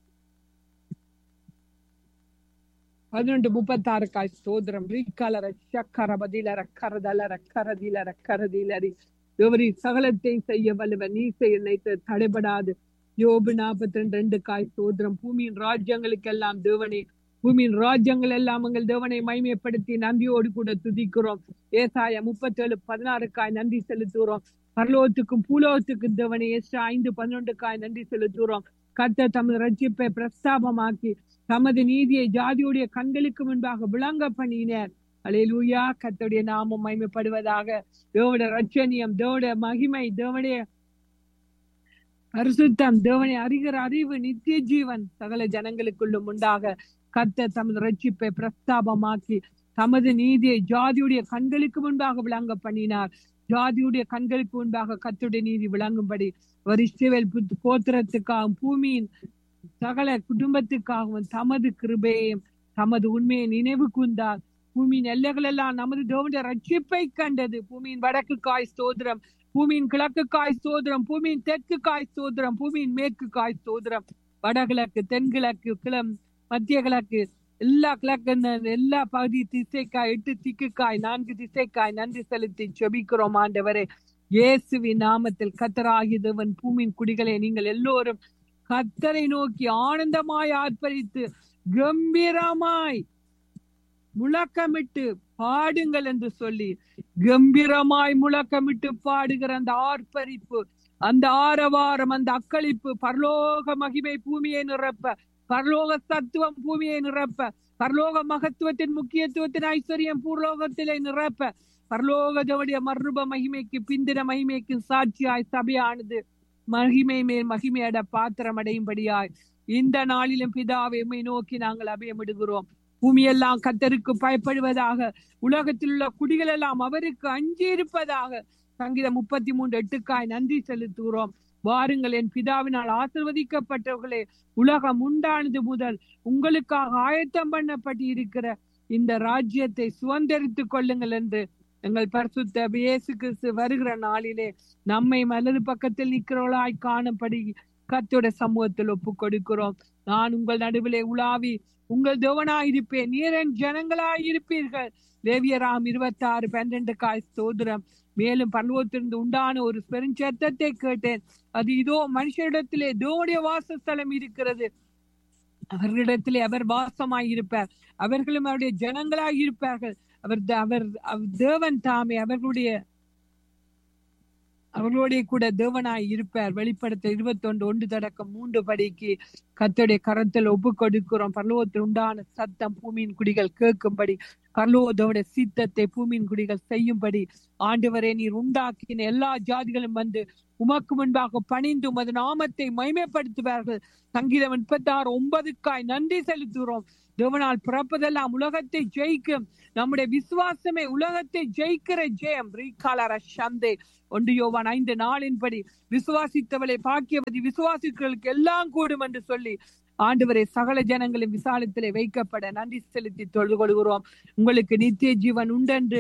பதினொன்று முப்பத்தாறு காய் ஸ்தோத்திரம் ரீக்கலர சக்கர பதிலர கரதலர கரதிலர கரதிலரி எவரி சகலத்தையும் செய்ய வல்லவர் நீ செய்ய நினைத்த தடைபடாது யோபு நாற்பத்தி ரெண்டு ரெண்டு காய் ஸ்தோத்திரம் பூமியின் ராஜ்யங்களுக்கெல்லாம் தேவனே பூமியின் ராஜ்யங்கள் எல்லாம் எங்கள் தேவனை மைமைப்படுத்தி நன்றியோடு கூட துதிக்கிறோம் ஏசாய முப்பத்தி ஏழு பதினாறு காய் நன்றி செலுத்துகிறோம் பரலோகத்துக்கும் பூலோகத்துக்கும் தேவனை எஸ்ரா ஐந்து பன்னெண்டுக்காய் நன்றி செலுத்துகிறோம் கர்த்த தமது ரட்சிப்பை பிரஸ்தாபமாக்கி தமது நீதியை ஜாதியுடைய கண்களுக்கு முன்பாக விளங்க பண்ணினார் அலையலூயா கர்த்தருடைய நாமம் மகிமைப்படுவதாக தேவட ரட்சணியம் தேவட மகிமை தேவடைய பரிசுத்தம் தேவனை அறிகிற அறிவு நித்திய ஜீவன் சகல ஜனங்களுக்குள்ளும் உண்டாக கர்த்த தமது ரட்சிப்பை பிரஸ்தாபமாக்கி தமது நீதியை ஜாதியுடைய கண்களுக்கு முன்பாக விளங்க பண்ணினார் ஜாதியுடைய கண்களுக்கு முன்பாக கத்துடைய நீதி விளங்கும்படி ஒரு இஸ்ரவேல் புத்- கோத்திரத்துக்காகவும் பூமியின் சகல குடும்பத்துக்காகவும் தமது கிருபையையும் தமது உண்மையை நினைவு கூர்ந்தார் பூமியின் எல்லைகள் எல்லாம் நமது தேவனுடைய ரட்சிப்பை கண்டது பூமியின் வடக்கு காய் ஸ்தோத்திரம் பூமியின் கிழக்கு காய் ஸ்தோத்திரம் பூமியின் தெற்கு காய் ஸ்தோத்திரம் பூமியின் மேற்கு காய் ஸ்தோத்திரம் வடகிழக்கு தென்கிழக்கு கிளம் மத்திய கிழக்கு எல்லா கிழக்கு ந- எல்லா பகுதி திசைக்காய் எட்டு திக்குக்காய் நான்கு திசைக்காய் நன்றி செலுத்தி செபிக்கிறோம் ஆண்டவரே இயேசுவின் நாமத்தில் கத்தராகி தேவன் பூமியின் குடிகளே நீங்கள் எல்லோரும் கத்தரை நோக்கி ஆனந்தமாய் ஆர்ப்பரித்து கம்பீரமாய் முழக்கமிட்டு பாடுங்கள் என்று சொல்லி கம்பீரமாய் முழக்கமிட்டு பாடுகிற அந்த ஆர்ப்பரிப்பு அந்த ஆரவாரம் அந்த அக்களிப்பு பரலோக மகிமை பூமியை நிரப்ப பரலோக தத்துவம் பூமியை நிரப்ப பரலோக மகத்துவத்தின் முக்கியத்துவத்தின் ஐஸ்வர்யம் பூர்லோகத்திலே நிரப்ப பரலோகதவுடைய மர்ருப மகிமைக்கு பிந்தின மகிமைக்கு சாட்சியாய் சபையானது மகிமை மேல் மகிமையட பாத்திரம் அடையும்படியாய் இந்த நாளிலும் பிதாவை உம்மை நோக்கி நாங்கள் அபயமிடுகிறோம் பூமியெல்லாம் கத்தருக்கு பயப்படுவதாக உலகத்தில் உள்ள குடிகள் எல்லாம் அவருக்கு அஞ்சி இருப்பதாக சங்கீதம் முப்பத்தி மூன்று எட்டுக்காய் நன்றி செலுத்துகிறோம் வாருங்கள் என் பிதாவினால் ஆசிர்வதிக்கப்பட்டவர்களே உலகம் உண்டானது முதல் உங்களுக்காக ஆயத்தம் பண்ணப்பட்டு இருக்கிற இந்த ராஜ்யத்தை சுதந்திரித்துக் கொள்ளுங்கள் என்று எங்கள் பரிசுத்த இயேசு கிறிஸ்து வருகிற நாளிலே நம்மை மலது பக்கத்தில் நிற்கிறவளாய் காணும்படி கத்தோட சமூகத்தில் ஒப்பு கொடுக்கிறோம் நான் உங்கள் நடுவிலே உலாவி உங்கள் தேவனாய் இருப்பேன் நீரன் ஜனங்களாய் இருப்பீர்கள் லேவியராம் இருபத்தி ஆறு பன்னிரண்டு காய் ஸ்தோத்திரம் மேலும் பர்வத்திலிருந்து உண்டான ஒரு பெருஞ்சத்தத்தை கேட்டேன் அது இதோ மனுஷரிடத்திலே தேவனுடைய வாசஸ்தலம் இருக்கிறது அவர்களிடத்திலே அவர் வாசமாய் இருப்பார் அவர்களும் அவருடைய ஜனங்களாய் இருப்பார்கள் அவர் த- அவர் அவர் தேவன் தாமே அவர்களுடைய அவர்களுடைய கூட தேவனாய் இருப்பார் வெளிப்படுத்த இருபத்தொன்று ஒன்று தொடக்கம் மூன்று படிக்கு கர்த்தருடைய கரத்தில் ஒப்பு கொடுக்கிறோம் பரலோகத்தில் உண்டான சத்தம் பூமியின் குடிகள் கேட்கும்படி பரலோதோட சித்தத்தை பூமியின் குடிகள் செய்யும்படி ஆண்டவரே நீர் உண்டாக்கின எல்லா ஜாதிகளும் வந்து உமக்கு முன்பாக பணிந்து உமது நாமத்தை மைமைப்படுத்துவார்கள் சங்கீதம் முப்பத்தி ஆறு ஒன்பதுக்காய் நன்றி செலுத்துகிறோம் தேவனால் பிறப்பதெல்லாம் உலகத்தை ஜெயிக்கும் நம்முடைய விசுவாசமே உலகத்தை ஜெயிக்கிற ஜெயம் ரீகாலர சந்தே ஒன்று யோவான் ஐந்து நாளின்படி விசுவாசித்தவளை பாக்கியவதி விசுவாசிகளுக்கு எல்லாம் கூடும் என்று சொல்லி ஆண்டவரை சகல ஜனங்களின் விசாலத்திலே வைக்கப்பட நன்றி செலுத்தி தொழுது கொள்கிறோம் உங்களுக்கு நித்திய ஜீவன் உண்டென்று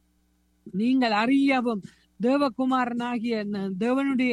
நீங்கள் அறியவும் தேவகுமாரனாகிய ந- தேவனுடைய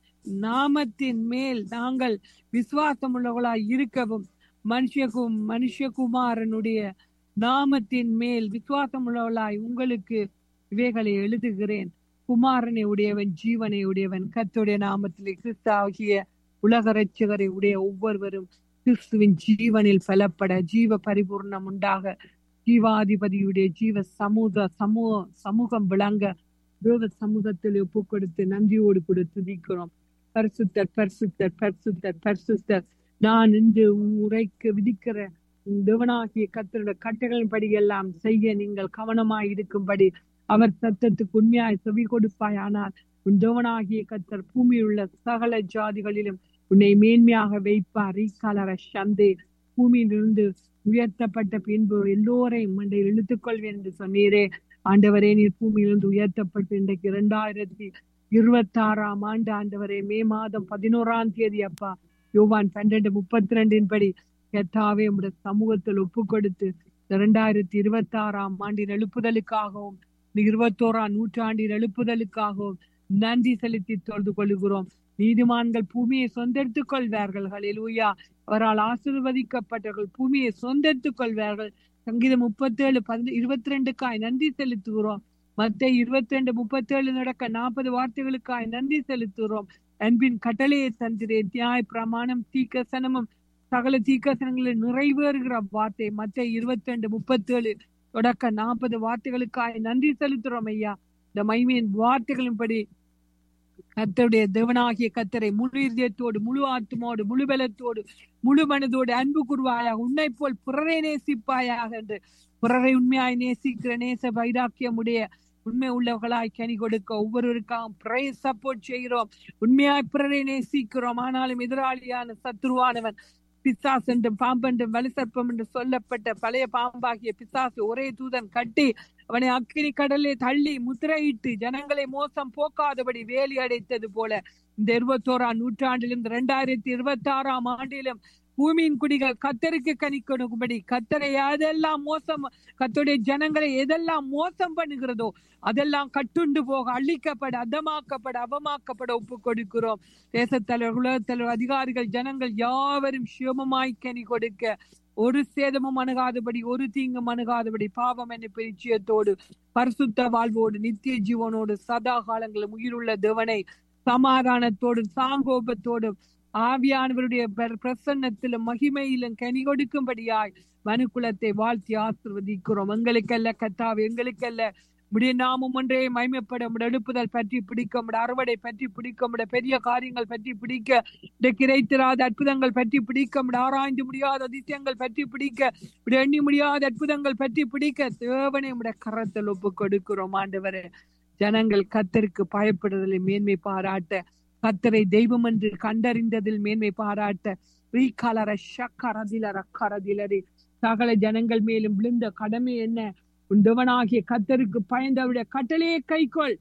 நாமத்தின் மேல் நாங்கள் விசுவாசம் உள்ளவர்களாய் இருக்கவும் மனுஷகு மனுஷகுமாரனுடைய நாமத்தின் மேல் விசுவாசம் உள்ளவர்களாய் உங்களுக்கு இவைகளை எழுதுகிறேன் குமாரனை உடையவன் ஜீவனை உடையவன் கர்த்தருடைய நாமத்திலே கிறிஸ்து ஆகிய உலக ரட்சகரை உடைய ஒவ்வொருவரும் கிறிஸ்துவின் ஜீவனில் பலப்பட ஜீவ பரிபூர்ணம் உண்டாக ஜீவாதிபதியுடைய ஜீவ சமூக சமூக சமூகம் விளங்க தேவ சமூகத்தில் ஒப்பு கொடுத்து நன்றியோடு கூட துதிக்கிறோம் பரிசுத்தர் பரிசுத்தர் பரிசுத்தர் பரிசுத்தர் நான் இன்று உரைக்கு விதிக்கிற தேவனாகிய கத்தருடைய கட்டளையின்படி எல்லாம் செய்ய நீங்கள் கவனமாய் இருக்கும்படி அவர் சத்தத்துக்கு உண்மையாய் செவி கொடுப்பாய் ஆனால் உன் தேவனாகிய கத்தர் பூமியில் உள்ள சகல ஜாதிகளிலும் உன்னை மேன்மையாக வைப்பார் ஈக்காலர சந்தே பூமியிலிருந்து உயர்த்தப்பட்ட பின்பு எல்லோரையும் மண்டையில் இழுத்துக் கொள்வேன் என்று சொன்னீரே ஆண்டவரே நீர் பூமியிலிருந்து உயர்த்தப்பட்டு இன்றைக்கு இரண்டாயிரத்தி இருபத்தி ஆறாம் ஆண்டு ஆண்டவரே மே மாதம் பதினோராம் தேதி அப்பா யோவான் பன்னெண்டு முப்பத்தி ரெண்டின் படி கெத்தாவே உடைய சமூகத்தில் ஒப்பு கொடுத்து இரண்டாயிரத்தி இருபத்தி ஆறாம் ஆண்டின் எழுப்புதலுக்காகவும் இந்த இருபத்தோராம் நூற்றாண்டின் எழுப்புதலுக்காகவும் நன்றி செலுத்தி தொழுது கொள்கிறோம் நீதிமான்கள் பூமியை சொந்தெடுத்துக் கொள்வார்கள் ஹalleluya அவரால் ஆசீர்வதிக்கப்பட்டவர்கள் பூமியை சொந்தெடுத்துக் கொள்வார்கள் சங்கீதம் முப்பத்தி ஏழு பதின இருபத்தி ரெண்டுக்காய் நன்றி செலுத்துகிறோம் மத்த இருபத்தி ரெண்டு முப்பத்தி ஏழு நடக்க நாற்பது வார்த்தைகளுக்காய் நன்றி செலுத்துகிறோம் அன்பின் கட்டளையை தந்திரேன் தியாய் பிரமாணம் தீக்கசனமும் சகல தீக்கசனங்களில் நிறைவேறுகிற வார்த்தை மத்த இருபத்தி ரெண்டு முப்பத்தி ஏழு தொடக்க நாற்பது வார்த்தைகளுக்காய் நன்றி செலுத்துறோம் ஐயா இந்த மைமையின் வார்த்தைகளின்படி கர்த்தருடைய தேவனாகிய கத்தரை முழு இதயத்தோடு முழு ஆத்மோடு முழு பலத்தோடு முழு மனதோடு அன்பு கூறுவாயாக உன்னை போல் பிறரை நேசிப்பாயாக என்று பிறரை உண்மையாய் நேசிக்கிற நேச வைராக்கியமுடைய உண்மை உள்ளவர்களாய் கனி கொடுக்க ஒவ்வொருவருக்காகவும் பிறைய சப்போர்ட் செய்கிறோம் உண்மையாய் பிறரை நேசிக்கிறோம் ஆனாலும் எதிராளியான சத்ருவானவன் பிசாஸ் என்றும் பாம்பென்றும் வலுசற்பம் என்று சொல்லப்பட்ட பழைய பாம்பாகிய பிசாசு ஒரே தூதன் கட்டி அவனை அக்கினி கடலே தள்ளி முத்திரையிட்டு ஜனங்களை மோசம் போக்காதபடி வேலி அடைத்தது போல இந்த இருபத்தோராம் நூற்றாண்டிலும் இந்த இரண்டாயிரத்தி இருபத்தி ஆறாம் ஆண்டிலும் பூமியின் குடிகள் கத்தருக்கு கனி கொடுக்கும்படி கத்தரை எதெல்லாம் மோசம் கத்தருடைய ஜனங்களை எதெல்லாம் மோசம் பண்ணுகிறதோ அதெல்லாம் கட்டுண்டு போக அழிக்கப்பட அதமாக்கப்பட அவமாக்கப்பட ஒப்பு கொடுக்கிறோம் தேசத்தலைவர் உலகத்தலைவர் அதிகாரிகள் ஜனங்கள் யாவரும் சிவமாய் கனி கொடுக்க ஒரு சேதமும் அணுகாதபடி ஒரு தீங்கும் அணுகாதபடி பாவம் என்ற பரிச்சயத்தோடு பரிசுத்த வாழ்வோடு நித்திய ஜீவனோடு சதா காலங்களும் உயிருள்ள தேவனை சமாதானத்தோடும் சாங்கோபத்தோடும் ஆவியானவருடைய பிர- பிரசன்னத்திலும் மகிமையிலும் கனி கொடுக்கும்படியாய் மனுக்குலத்தை வாழ்த்தி ஆசிர்வதிக்கிறோம் எங்களுக்கல்ல கத்தாവ് எங்களுக்கல்ல உடைய நாமம் ஒன்றே மைமைப்பட உடைய எழுப்புதல் பற்றி பிடிக்க உடைய அறுவடை பற்றி பிடிக்க உடைய பெரிய காரியங்கள் பற்றி பிடிக்க உடைய கிடைத்திராத அற்புதங்கள் பற்றி பிடிக்க உடைய ஆராய்ந்து முடியாத அதிசயங்கள் பற்றி பிடிக்க உடைய எண்ணி முடியாத அற்புதங்கள் பற்றி பிடிக்க தேவனை உடைய கரத்தில் ஒப்பு கொடுக்கிறோம் ஆண்டவரே ஜனங்கள் கத்தருக்கு பயப்படுதலை மேன்மை பாராட்ட கத்தரை தெய்வம் என்று கண்டறிந்ததில் மேன்மை பாராட்ட ரீகாலர ஷக்கரதிலர கரதிலரி சகல ஜனங்கள் மேலும் விழுந்த கடமை என்ன உன் தேவனாகிய கத்தருக்கு பயந்தவருடைய கட்டளையை கைக்கொள்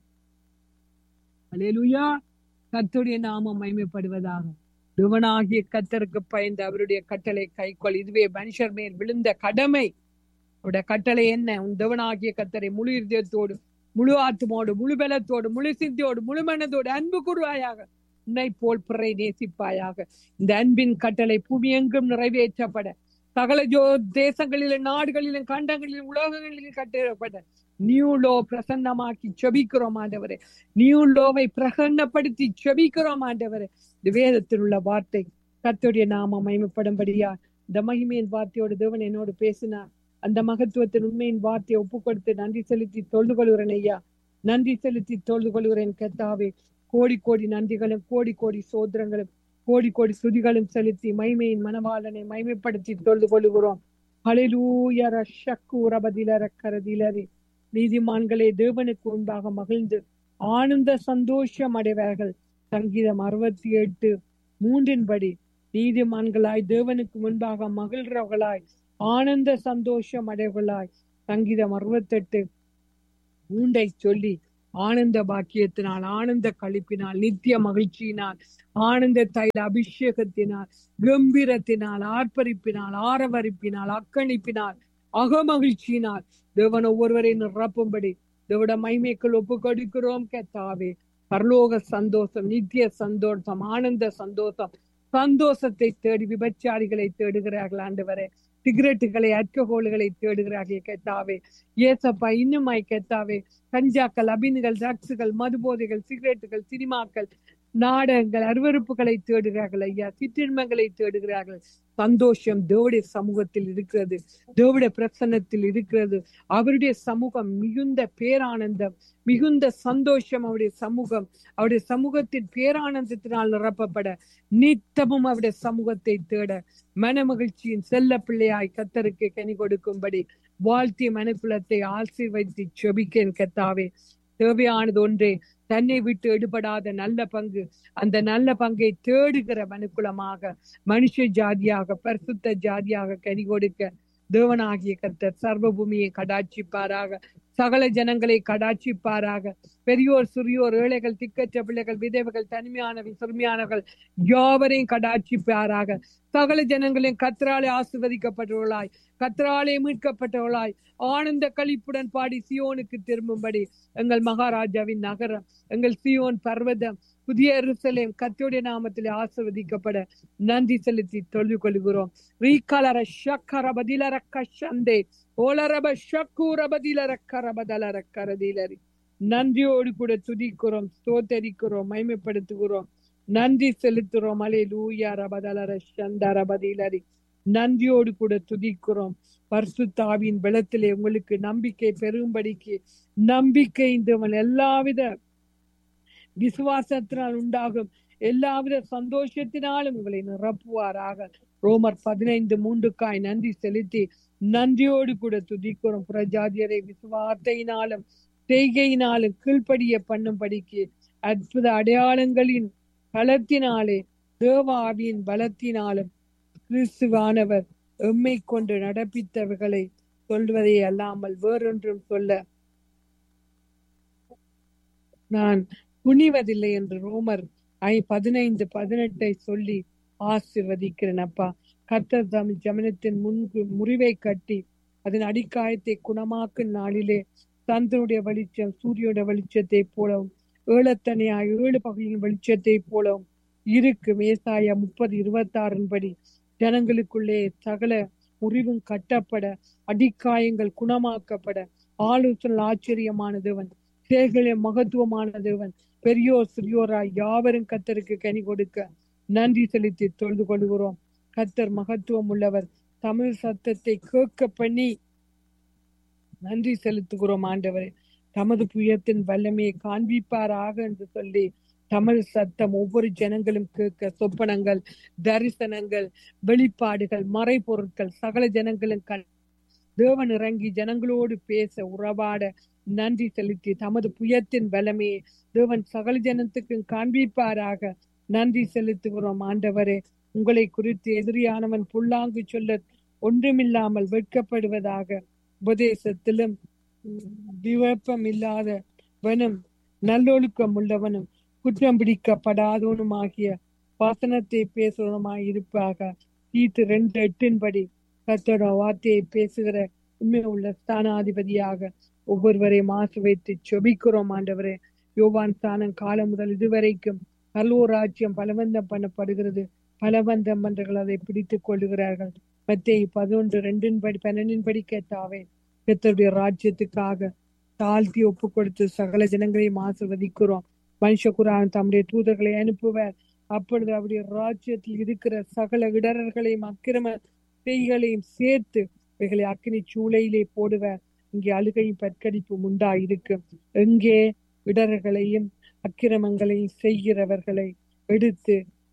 அல்லேலூயா கர்த்தருடைய நாமம் மகிமைப்படுவதாக தேவனாகிய கத்தருக்கு பயந்த அவருடைய கட்டளை கைக்கொள் இதுவே மனுஷர் மேல் விழுந்த கடமை அவருடைய கட்டளை என்ன உன் தேவனாகிய கத்தரை முழு இதயத்தோடு முழு ஆத்துமோடு முழு பலத்தோடு முழு சித்தியோடு முழு மனதோடு அன்பு கூறுவாயாக உன்னை போல் பிறை நேசிப்பாயாக இந்த அன்பின் கட்டளை பூமி எங்கும் நிறைவேற்றப்பட சகல ஜோ தேசங்களிலும் நாடுகளிலும் கண்டங்களிலும் உலகங்களிலும் கட்டிடப்பட நியூ லோ பிரசன்னமாக்கி செபிக்கிறோம் ஆண்டவரே நியூ லோவை பிரசன்னப்படுத்தி செபிக்கிறோம் ஆண்டவரே இந்த வேதத்தில் உள்ள வார்த்தை கர்த்தருடைய நாம மகிமைப்படும்படியா இந்த மகிமையின் வார்த்தையோடு தேவன் என்னோடு பேசினார் அந்த மகத்துவத்தின் உண்மையின் வார்த்தையை ஒப்பு கொடுத்து நன்றி செலுத்தி தொழுது கொள்கிறேன் ஐயா நன்றி செலுத்தி தொழுது கொள்கிறேன் கர்த்தாவே கோடி கோடி நன்றிகளும் கோடி கோடி சோதரங்களும் கோடி கோடி சுதிகளும் செலுத்தி மைமையின் மனவாளனை மைமைப்படுத்தி தொழுது கொள்கிறோம் ஹalleluya ரஷக்கூர பதிலர கரதிலரி நீதிமான்களே தேவனுக்கு முன்பாக மகிழ்ந்து ஆனந்த சந்தோஷம் அடைவார்கள் சங்கீதம் அறுபத்தி எட்டு மூன்றின்படி நீதிமான்களாய் தேவனுக்கு முன்பாக மகிழ்றவர்களாய் ஆனந்த சந்தோஷம் அடைவர்களாய் சங்கீதம் அறுபத்தெட்டு மூண்டை சொல்லி ஆனந்த பாக்கியத்தினால் ஆனந்த கழிப்பினால் நித்திய மகிழ்ச்சியினால் ஆனந்த தைல அபிஷேகத்தினால் கம்பீரத்தினால் ஆர்ப்பரிப்பினால் ஆரவரிப்பினால் அக்கணிப்பினால் அகமகிழ்ச்சியினால் தேவன் ஒவ்வொருவரை நிரப்பும்படி தேவட மைமைக்குள் ஒப்பு கொடுக்கிறோம் கத்தாவே பரலோக சந்தோஷம் நித்திய சந்தோஷம் ஆனந்த சந்தோஷம் சந்தோஷத்தை தேடி விபச்சாரிகளை தேடுகிறார்கள் ஆண்டவரே சிகரெட்டுகளை அல்கஹோல்களை தேடுகிறார்கள் கெத்தாவே ஏசப்பா இன்னுமாய் கெத்தாவே கஞ்சாக்கள் அபின்கள் ட்ரக்ஸுகள் மதுபோதைகள் சிகரெட்டுகள் சினிமாக்கள் நாடகங்கள் அருவறுப்புகளை தேடுகிறார்கள் ஐயா சிற்றின்மங்களை தேடுகிறார்கள் சந்தோஷம் தேவடைய சமூகத்தில் இருக்கிறது தேவடைய பிரசன்னத்தில் இருக்கிறது அவருடைய சமூகம் மிகுந்த பேரானந்தம் மிகுந்த சந்தோஷம் அவருடைய சமூகம் அவருடைய சமூகத்தின் பேரானந்தத்தினால் நிரப்பப்பட நித்தமும் அவருடைய சமூகத்தை தேட மனமகிழ்ச்சியின் செல்ல பிள்ளையாய் கத்தருக்கு கனி கொடுக்கும்படி வாழ்த்தி மனுக்குலத்தை ஆசீர்வதித்து செபிக்கேன் கத்தாவே தேவையானது ஒன்றே தன்னை விட்டு எடுபடாத நல்ல பங்கு அந்த நல்ல பங்கை தேடுகிற மனுக்குலமாக மனுஷ ஜாதியாக பரிசுத்த ஜாதியாக கனி கொடுக்க தேவனாகிய கர்த்தர் சர்வ பூமியை கடாட்சிப்பாராக சகல ஜனங்களை கடாட்சிப்பாராக பெரியோர் சிறியோர் ஏழைகள் திக்கற்ற பிள்ளைகள் விதவைகள் தனிமையானவர்கள் சிறுமியானவர்கள் யாவரையும் கடாட்சிப்பாராக சகல ஜனங்களையும் கத்ராலே ஆசிர்வதிக்கப்பட்டவர்களாய் கத்ராலே மீட்கப்பட்டவர்களாய் ஆனந்த கழிப்புடன் பாடி சியோனுக்கு திரும்பும்படி எங்கள் மகாராஜாவின் நகரம் எங்கள் சியோன் பர்வதம் புதிய எருசலேம் கத்தோடைய நாமத்தில் ஆசிர்வதிக்கப்பட நன்றி செலுத்தி தொழில் கொள்கிறோம் ரீகலர ஷக்கர பதிலர கஷந்தே ஓலரப ஷக்கூர பதிலர கரபதலர கரதிலரி நன்றியோடு கூட துதிக்கிறோம் ஸ்தோத்தரிக்கிறோம் மைமைப்படுத்துகிறோம் நன்றி செலுத்துறோம் அலே லூயா ரபதலர சந்தர பதிலரி நன்றியோடு கூட துதிக்கிறோம் பர்சுத்தாவின் பலத்திலே உங்களுக்கு நம்பிக்கை பெரும்படிக்கு நம்பிக்கை இந்த எல்லாவித விசுவாசத்தினால் உண்டாகும் எல்லாவித சந்தோஷத்தினாலும் உங்களை நிரப்புவாராக ரோமர் பதினைந்து மூன்றுக்காய் நன்றி செலுத்தி நன்றியோடு கூட துதிக்கிறோம் புறஜாதியரை விசுவார்த்தையினாலும் செய்கையினாலும் கீழ்ப்படிய பண்ணும்படிக்கு அற்புத அடையாளங்களின் பலத்தினாலே தேவாவியின் பலத்தினாலும் கிறிஸ்துவானவர் எம்மை கொண்டு நடப்பித்தவர்களை சொல்வதே அல்லாமல் வேறொன்றும் சொல்ல நான் துணிவதில்லை என்று ரோமர் ஐ பதினைந்து பதினெட்டை சொல்லி ஆசிர்வதிக்கிறேன் அப்பா கர்த்தர் தம் ஜமனத்தின் முன்பு முறிவை கட்டி அதன் அடிக்காயத்தை குணமாக்கும் நாளிலே சந்திரனுடைய வெளிச்சம் சூரியனுடைய வெளிச்சத்தை போலவும் ஏழத்தனையாய் ஏழு பகையின் வெளிச்சத்தை போலவும் இருக்கு மேசாயா முப்பது இருபத்தி ஆறின் படி ஜனங்களுக்குள்ளே சகல முறிவும் கட்டப்பட அடிக்காயங்கள் குணமாக்கப்பட ஆலோசனை ஆச்சரியமான தேவன் செயல்களே மகத்துவமான தேவன் பெரியோர் சிறியோராய் யாவரும் கத்தருக்கு கனி கொடுக்க நன்றி செலுத்தி தொழுது கொள்கிறோம் கத்தர் மகத்துவம் உள்ளவர் தமிழ் சத்தத்தை கேட்க பண்ணி நன்றி செலுத்துகிறோம் ஆண்டவரே தமது புயத்தின் வல்லமையை காண்பிப்பாராக என்று சொல்லி தமிழ் சத்தம் ஒவ்வொரு ஜனங்களும் கேட்க சொப்பனங்கள் தரிசனங்கள் வெளிப்பாடுகள் மறைபொருட்கள் சகல ஜனங்களும் கண் தேவன் இறங்கி ஜனங்களோடு பேச உறவாட நன்றி செலுத்தி தமது புயத்தின் வல்லமையை தேவன் சகல ஜனத்துக்கும் காண்பிப்பாராக நன்றி செலுத்துகிறோம் ஆண்டவரே உங்களை குறித்து எதிரியானவன் புல்லாங்கு சொல்ல ஒன்றுமில்லாமல் வெட்கப்படுவதாக உபதேசத்திலும் விவப்பம் இல்லாதவனும் நல்லொழுக்கம் உள்ளவனும் குற்றம் பிடிக்கப்படாதவனும் ஆகிய வசனத்தை பேசுவதுமாய் இருப்பாக தீத்து ரெண்டு எட்டின்படி கத்தோட வார்த்தையை பேசுகிற உண்மை உள்ள ஸ்தானாதிபதியாக ஒவ்வொருவரையும் ஆசை வைத்து செபிக்கிறோம் ஆண்டவரே யோவான் ஸ்தானம் காலம் முதல் இதுவரைக்கும் கல்லூர் ராஜ்யம் பலவந்தம் பண்ணப்படுகிறது பலவந்தம் பண்றர்கள் அதை பிடித்துக் கொள்ளுகிறார்கள் மத்திய பதினொன்று ரெண்டின் படி பன்னெண்டின் படி கேட்டாவே கத்தருடைய ராஜ்யத்துக்காக தாழ்த்தி ஒப்பு கொடுத்து சகல ஜனங்களையும் ஆசிர்வதிக்கிறோம் மனுஷகுரான் தம்முடைய தூதர்களை அனுப்புவார் அப்பொழுது அவருடைய ராஜ்யத்தில் இருக்கிற சகல இடரர்களையும் அக்கிரம செய்களையும் சேர்த்து இவைகளை அக்கினி சூளையிலே போடுவார் இங்கே அழுகையும் பற்கடிப்பும் உண்டா இருக்கு எங்கே இடர்களையும் அக்கிரமங்களையும் செய்கிறவர்களை எடுத்து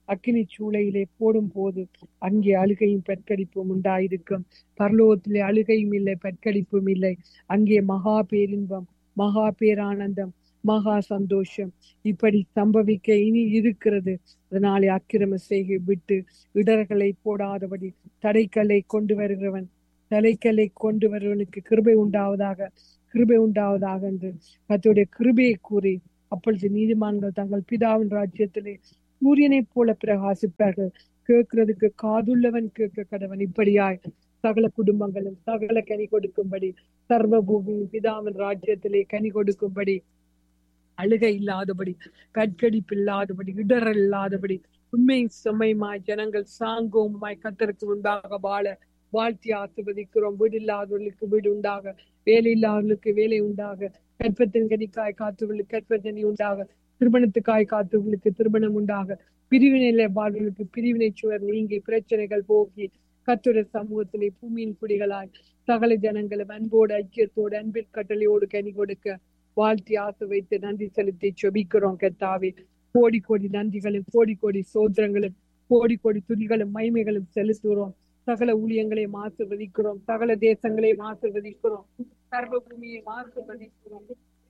அக்கினி சூளையிலே போடும் போது அங்கே அழுகையும் பெற்கடிப்பும் உண்டாயிருக்கும் பரலோகத்திலே அழுகையும் இல்லை பெற்கடிப்பும் இல்லை அங்கே மகா பேரின்பம் மகா பேரானந்தம் மகா சந்தோஷம் இப்படி சம்பவிக்க இனி இருக்கிறது அதனாலே அக்கிரம செய்கை விட்டு இடர்களை போடாதபடி தடைக்கல்லை கொண்டு வருகிறவன் தலைக்கல்லை கொண்டு வருவனுக்கு கிருபை உண்டாவதாக கிருபை உண்டாவதாக என்று கர்த்தருடைய கிருபையை கூறி அப்பொழுது நீதிமான்கள் தங்கள் பிதாவின் ராஜ்யத்திலே சூரியனைப் போல பிரகாசிப்பார்கள் கேட்கிறதுக்கு காதுள்ளவன் கேட்க கடவன் இப்படியாய் சகல குடும்பங்களும் சகல கனி கொடுக்கும்படி சர்வ பூமியும் பிதாவின் ராஜ்யத்திலே கனி கொடுக்கும்படி அழுகை இல்லாதபடி கற்கடிப்பு இல்லாதபடி இடரல் இல்லாதபடி உண்மை செம்மையுமாய் ஜனங்கள் சாங்கோமாய் கத்தருக்கு முன்பாக வாழ வாழ்த்தி ஆசிர்வதிக்கிறோம் வீடு இல்லாதவர்களுக்கு வீடு உண்டாக வேலை இல்லாதவர்களுக்கு வேலை உண்டாக கற்பத்தின் கனிக்காய் காத்தவர்களுக்கு கற்பத்தனி உண்டாக திருமணத்துக்காய் காத்தவர்களுக்கு திருமணம் உண்டாக பிரிவினையில வாழ்வர்களுக்கு பிரிவினை சுவர் நீங்கி பிரச்சனைகள் போக்கி கத்துடைய சமூகத்திலே பூமியின் குடிகளாய் சகல ஜனங்களும் அன்போடு ஐக்கியத்தோடு அன்பின் கட்டளையோடு கனி கொடுக்க வாழ்த்தி ஆசை வைத்து நன்றி செலுத்தி செபிக்கிறோம் கத்தாவே கோடி கோடி நன்றிகளும் கோடி கோடி சோதரங்களும் கோடி கோடி துதிகளும் மகிமைகளும் செலுத்துகிறோம் சகல ஊழியங்களையும் ஆசிர்வதிக்கிறோம் சகல தேசங்களையும் ஆசிர்வதிக்கிறோம் சர்வ பூமியை ஆசிர்வதிக்கிறோம்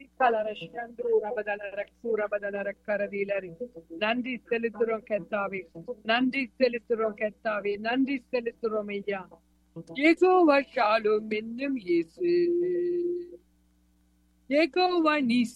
நன்றி செலுத்துறோம் கெத்தாவே நன்றி செலுத்துறோம் கெத்தாவே நன்றி செலுத்துறோம் ஐயா ஏகோவா ஷாலும் என்னும் இயேசு ஏகோவா நீ